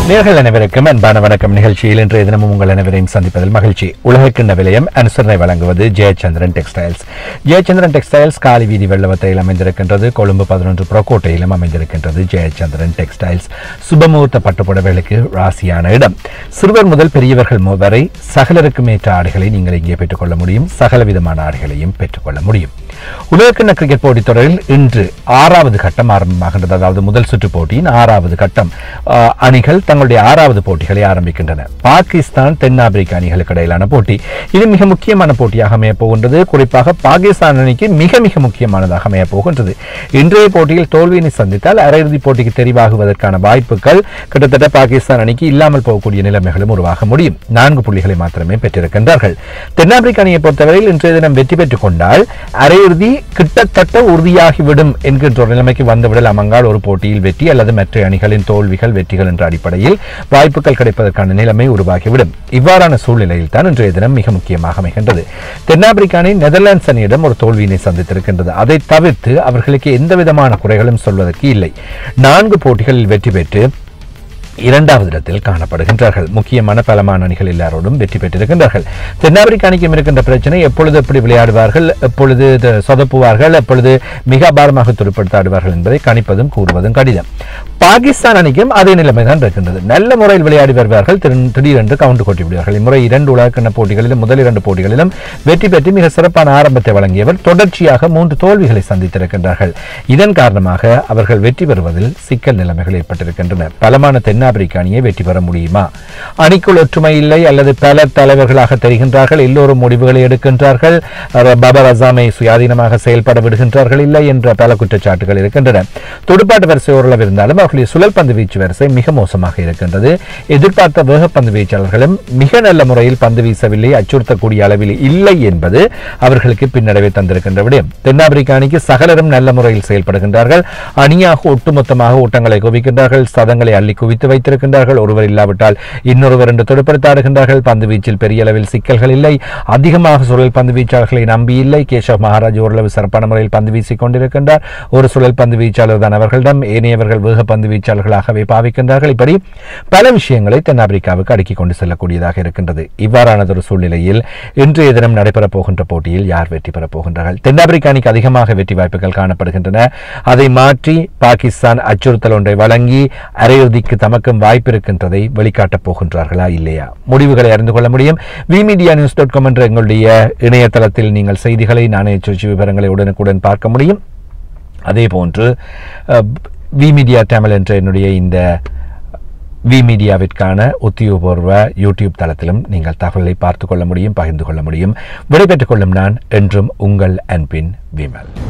நேர்கள் அனைவருக்கும் அன்பான வணக்கம் நிகழ்ச்சியில் இன்றைய தினமும் உங்கள் அனைவரையும் சந்திப்பதில் மகிழ்ச்சி உலகக்கிண்ண விலையம் அனுசரணை வழங்குவது ஜெயச்சந்திரன் டெக்ஸ்டைல்ஸ் ஜெயச்சந்திரன் டெக்ஸ்டைல்ஸ் காலி வீதி வெள்ளவத்தையில் அமைந்திருக்கின்றது கொழும்பு பதினொன்று புறக்கோட்டையிலும் அமைந்திருக்கின்றது ஜெயச்சந்திரன் டெக்ஸ்டைல்ஸ் சுபமுகூர்த்த பட்டுப்புடவைகளுக்கு ராசியான இடம் சிறுவர் முதல் பெரியவர்கள் மு- வரை சகலருக்கும் ஏற்ற ஆடைகளை நீங்கள் இங்கே பெற்றுக்கொள்ள முடியும் சகல விதமான ஆடைகளையும் பெற்றுக்கொள்ள முடியும் உலகக்கிண்ண கிரிக்கெட் போட்டித் தொடரில் இன்று ஆறாவது கட்டம் ஆரம்பமாகின்றது அதாவது முதல் சுற்று போட்டியின் ஆறாவது கட்டம் ஆஹ், அணிகள் தங்களுடைய ஆறாவது போட்டிகளை ஆரம்பிக்கின்றன பாகிஸ்தான் தென்னாப்பிரிக்க அணிகளுக்கு இடையிலான போட்டி இது மிக முக்கியமான போட்டியாக அமையப் போகின்றது குறிப்பாக பாகிஸ்தான் அணிக்கு மிக மிக முக்கியமானதாக அமையப் போகின்றது இன்றைய போட்டியில் தோல்வியினை சந்தித்தால் அரையிறுதிப் போட்டிக்கு தெரிவாகுவதற்கான வாய்ப்புகள் கிட்டத்தட்ட பாகிஸ்தான் அணிக்கு இல்லாமல் போகக்கூடிய நிலைமைகளும் உருவாக முடியும் நான்கு புள்ளிகளை மாத்திரமே பெற்றிருக்கின்றார்கள் தென்னாப்பிரிக்க அணியை பொறுத்தவரையில் இன்றைய தினம் வெற்றி பெற்றுக் கொண்டால் அரையிறுதி கிட்டத்தட்ட உறுதியாகிவிடும் என்கின்ற ஒரு நிலைமைக்கு வந்துவிடல் அமங்கால் ஒரு போட்டியில் வெற்றி அல்லது மற்ற அணிகளின் தோல்விகள் வெற்றிகள் என்ற அடிப்படையில் வாய்ப்புகள் கிடைப்பதற்கான நிலைமை உருவாகிவிடும் இவ்வாறான சூழ்நிலையில் தான் இன்றைய தினம் மிக முக்கியமாக அமைகின்றது தென்னாப்பிரிக்க அணி நெதர்லாண்ட்ஸ் அணியிடம் ஒரு தோல்வியினை சந்தித்திருக்கின்றது அதை தவிர்த்து அவர்களுக்கு எந்த விதமான குறைகளும் சொல்வதற்கு இல்லை நான்கு போட்டிகளில் வெற்றி பெற்று இரண்டாவது இடத்தில் காணப்படுகின்றார்கள் முக்கியமான பலமான அணிகள் எல்லாரோடும் வெற்றி பெற்றிருக்கின்றார்கள் தென்னாப்பிரிக்க அணிக்கும் இருக்கின்ற பிரச்சனை எப்பொழுது எப்படி விளையாடுவார்கள் எப்பொழுது இது சொதப்புவார்கள் எப்பொழுது மிக அபாரமாக துடுப்படுத்த ஆடுவார்கள் என்பதை கணிப்பதும் கூறுவதும் கடினம் பாகிஸ்தான் அணிக்கும் அதே நிலைமை தான் இருக்கின்றது நல்ல முறையில் விளையாடி வருவார்கள் திரு- திடீரென்று கவுண்ட் கொட்டி விடுவார்கள் இம்முறை இரண்டு உலகக்கிண்ண போட்டிகளிலும் முதல் இரண்டு போட்டிகளிலும் வெற்றி பெற்று மிக சிறப்பான ஆரம்பத்தை வழங்கியவர் தொடர்ச்சியாக மூன்று தோல்விகளை சந்தித்திருக்கின்றார்கள் இதன் காரணமாக அவர்கள் வெற்றி பெறுவதில் சிக்கல் நிலைமைகள் ஏற்பட்டிருக்கின்றன பலமான தென்னாப்பிரிக்க அணியை வெற்றி பெற முடியுமா அணிக்குள் ஒற்றுமை இல்லை அல்லது பல தலைவர்களாக தெரிகின்றார்கள் எல்லோரும் முடிவுகளை எடுக்கின்றார்கள் அவர் பபர் அசாமை சுயாதீனமாக செயல்பட விடுகின்றார்கள் இல்லை என்ற பல குற்றச்சாட்டுகள் இருக்கின்றன துடுப்பாட்ட வரிசை ஓரளவு இருந்தாலும் அவர்களுடைய சுழல் பந்து வீச்சு வரிசை மிக மோசமாக இருக்கின்றது எதிர்பார்த்த வேகப்பந்து வீச்சாளர்களும் மிக நல்ல முறையில் பந்து வீசவில்லை அச்சுறுத்தக்கூடிய அளவில் இல்லை என்பது அவர்களுக்கு பின்னடைவை தந்திருக்கின்ற விடயம் தென்னாப்பிரிக்க அணிக்கு சகலரும் நல்ல முறையில் செயல்படுகின்றார்கள் அணியாக ஒட்டுமொத்தமாக ஓட்டங்களை குவிக்கின்றார்கள் சதங்களை அள்ளி குவித்து வைத்திருக்கின்றார்கள் ஒருவர் இல்லாவிட்டால் இன்னொருவர் என்று துடுப்படுத்தாடுகின்றார்கள் பந்து வீச்சில் பெரிய அளவில் சிக்கல்கள் இல்லை அதிகமாக சுழல் பந்து வீச்சாளர்களை நம்பி இல்லை கேசவ் மகாராஜ் ஓரளவு சிறப்பான முறையில் பந்து வீசிக் கொண்டிருக்கின்றார் ஒரு சுழல் பந்து வீச்சாளர் தான் அவர்களிடம் ஏனையவர்கள் வேக பந்து வீச்சாளர்களாகவே பாவிக்கின்றார்கள் இப்படி பல விஷயங்களை தென்னாப்பிரிக்காவுக்கு அடுக்கிக் கொண்டு செல்லக்கூடியதாக இருக்கின்றது இவ்வாறானதொரு சூழ்நிலையில் இன்றைய தினம் நடைபெறப் போகின்ற போட்டியில் யார் வெற்றி பெறப் போகின்றார்கள் தென்னாப்பிரிக்க அணிக்கு அதிகமாக வெற்றி வாய்ப்புகள் காணப்படுகின்றன அதை மாற்றி பாகிஸ்தான் அச்சுறுத்தல் ஒன்றை வழங்கி அரையிறுதிக்கு தமக்கும் வாய்ப்பு இருக்கின்றதை வெளிக்காட்டப் போகின்றார்களா இல்லையா முடிவுகளை அறிந்து கொள்ள முடியும் V media news dot com என்ற எங்களுடைய இணையதளத்தில் நீங்கள் செய்திகளை நாணய சுழற்சி விவரங்களை உடனுக்குடன் பார்க்க முடியும் அதே போன்று வி மீடியா தமிழ் என்ற என்னுடைய இந்த வி மீடியாவிற்கான உத்தியோகபூர்வ யூடியூப் தளத்திலும் நீங்கள் தகவலை பார்த்து கொள்ள முடியும் பகிர்ந்து கொள்ள முடியும் விடைபெற்றுக் கொள்ளும் நான் என்றும் உங்கள் அன்பின் விமல்